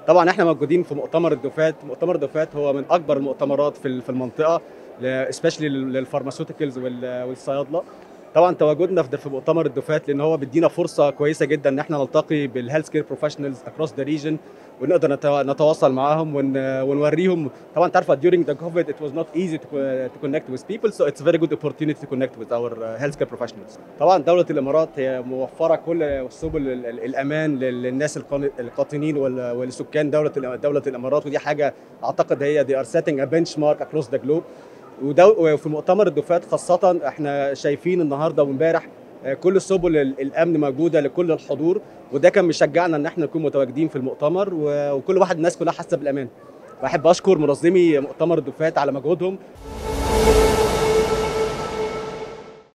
طبعا احنا موجودين في مؤتمر الدفات مؤتمر الدفات هو من اكبر المؤتمرات في في المنطقه سبيشلي للفارماسيوتيكالز والصيادله طبعا تواجدنا في مؤتمر الدفات لان هو بيدينا فرصه كويسه جدا ان احنا نلتقي بالهيلث كير بروفيشنالز اكروس ذا ريجن ونقدر نتواصل معاهم ونوريهم طبعا انت عارفه during the covid it was not easy to, to connect with people so it's a very good opportunity to connect with our health care professionals طبعا دوله الامارات هي موفره كل سبل الامان للناس القاطنين والسكان دوله دوله الامارات ودي حاجه اعتقد هي they are setting a benchmark across the globe وفي مؤتمر الدفات خاصة احنا شايفين النهارده وامبارح كل سبل الامن موجوده لكل الحضور وده كان مشجعنا ان احنا نكون متواجدين في المؤتمر وكل واحد الناس كلها حاسه بالامان. بحب اشكر منظمي مؤتمر الدفات على مجهودهم